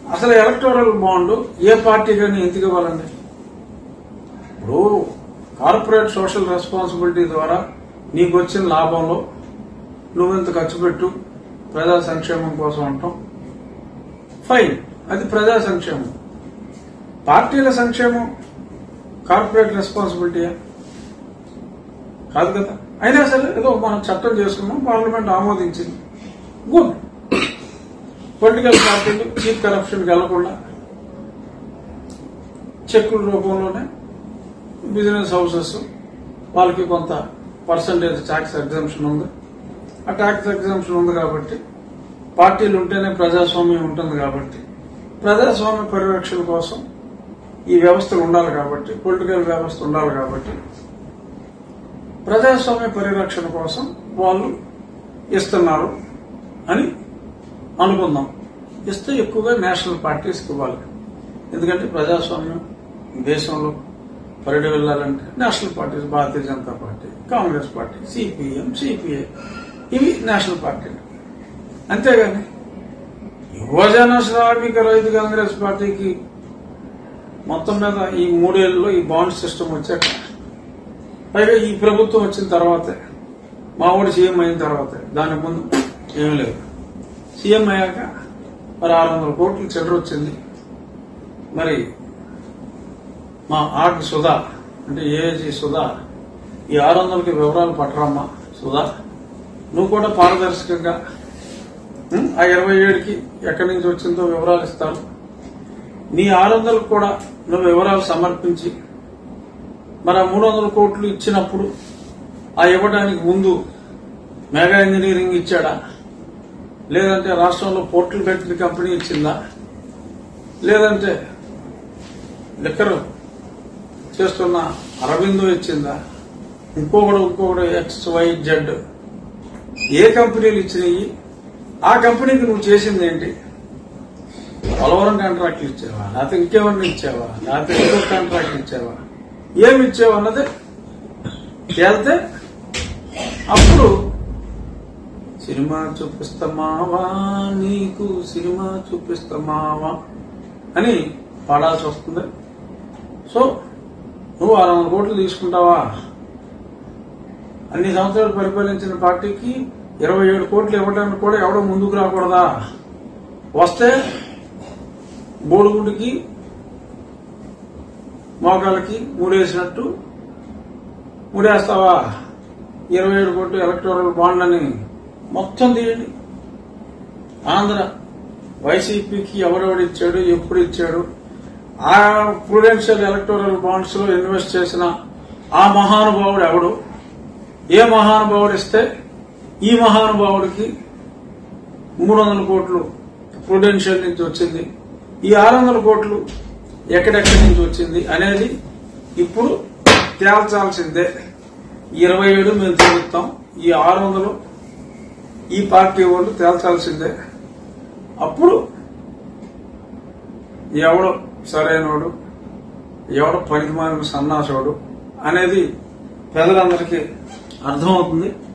అసలు electoral bond ఏ party కానీ ఎందుకు ఇవ్వాలండి ఇప్పుడు కార్పొరేట్ సోషల్ రెస్పాన్సిబిలిటీ ద్వారా నీకు వచ్చిన లాభంలో నువ్వెంత ఖర్చు పెట్టు ప్రజా సంక్షేమం కోసం అంటాం ఫైన్ అది ప్రజా సంక్షేమం పార్టీల సంక్షేమం కార్పొరేట్ రెస్పాన్సిబిలిటీయా కాదు కదా అయినా సరే ఏదో మనం చట్టం చేసుకున్నాం పార్లమెంట్ ఆమోదించింది గుడ్ పొలిటికల్ పార్టీలు చీఫ్ కరప్షన్ వెళ్లకుండా చెక్కుల రూపంలోనే బిజినెస్ హౌసెస్ వాళ్ళకి కొంత పర్సంటేజ్ ట్యాక్స్ ఎగ్జామ్షన్ ఉంది ఆ ట్యాక్స్ ఎగ్జామ్షన్ ఉంది కాబట్టి పార్టీలు ఉంటేనే ప్రజాస్వామ్యం ఉంటుంది కాబట్టి ప్రజాస్వామ్య పరిరక్షణ కోసం ఈ వ్యవస్థలు ఉండాలి కాబట్టి పొలిటికల్ వ్యవస్థ ఉండాలి కాబట్టి ప్రజాస్వామ్య పరిరక్షణ కోసం వాళ్ళు ఇస్తున్నారు అని అనుకుందాం ఇస్తే ఎక్కువగా నేషనల్ పార్టీస్కి ఇవ్వాలి ఎందుకంటే ప్రజాస్వామ్యం దేశంలో పరిడి వెళ్ళాలంటే national parties Bharatiya Janata Party Congress party CPM CPI ఇవి నేషనల్ పార్టీలు అంతేగాని యువజన శ్రామిక రైతు కాంగ్రెస్ పార్టీకి మొత్తం మీద ఈ మూడేళ్లలో ఈ బాండ్ సిస్టమ్ వచ్చాక పైగా ఈ ప్రభుత్వం వచ్చిన తర్వాతే మా ఊడి సీఎం అయిన తర్వాతే దానికి ముందు ఏమీ లేదు సీఎం అయ్యాక మరి ఆరు వందల కోట్లు చిల్లర వచ్చింది మరి మా ఆర్ట్ సుధా అంటే ఏజీ సుధా ఈ ఆరు వందలకి వివరాలు పట్టరమ్మా సుధా నువ్వు కూడా పారదర్శకంగా ఉం, ఆ ఇరవై ఏడుకి ఎక్కడి నుంచి వచ్చిందో వివరాలు ఇస్తాను నీ ఆరు వందలకు కూడా నువ్వు వివరాలు సమర్పించి మరి ఆ మూడు వందల కోట్లు ఇచ్చినప్పుడు ఆ ఇవ్వడానికి ముందు మెగా ఇంజనీరింగ్ ఇచ్చాడా లేదంటే రాష్ట్రంలో పోర్టల్ పెట్టిన కంపెనీ ఇచ్చిందా లేదంటే లిక్కర్ చేస్తున్న అరవిందో ఇచ్చిందా ఇంకొకడు ఇంకొకడు ఎక్స్ వై జెడ్ ఏ కంపెనీలు ఇచ్చినాయి ఆ కంపెనీకి నువ్వు చేసింది ఏంటి పోలవరం కాంట్రాక్ట్లు ఇచ్చావా లేకపోతే ఇంకేమన్నా ఇచ్చావా లేకపోతే ఇంకో కాంట్రాక్ట్ ఇచ్చావా ఏమి ఇచ్చావు అన్నది తేలితే అప్పుడు సినిమా చూపిస్తామావా నీకు సినిమా చూపిస్తామావా అని పాడాల్సి వస్తుంది సో నువ్వు ఆరు వందల కోట్లు తీసుకుంటావా అన్ని సంవత్సరాలు పరిపాలించిన పార్టీకి ఇరవై ఏడు కోట్లు ఇవ్వడానికి కూడా ఎవడో ముందుకు రాకూడదా వస్తే బోడుగుడికి మోకాలకి మూడేసినట్టు మూడేస్తావా ఇరవై ఏడు కోట్లు ఎలక్టోరల్ బాండ్ అని మొత్తం తీయండి ఆంధ్ర వైసీపీకి ఎవరెవడు ఇచ్చాడు ఎప్పుడు ఇచ్చాడు ఆ ప్రుడెన్షియల్ ఎలక్టోరల్ బాండ్స్ లో ఇన్వెస్ట్ చేసిన ఆ మహానుభావుడు ఎవడు ఏ మహానుభావుడు ఇస్తే ఈ మహానుభావుడికి మూడు వందల కోట్లు ప్రుడెన్షియల్ నుంచి వచ్చింది ఈ ఆరు వందల కోట్లు ఎక్కడెక్కడి నుంచి వచ్చింది అనేది ఇప్పుడు తేల్చాల్సిందే ఇరవై ఏడు మేము తేలుస్తాం ఈ ఆరు వందలు ఈ పార్టీ వాళ్ళు తేల్చాల్సిందే అప్పుడు ఎవడు సరైనోడు ఎవడు పనికిమాలిన సన్నాసోడు అనేది ప్రజలందరికీ అర్థమవుతుంది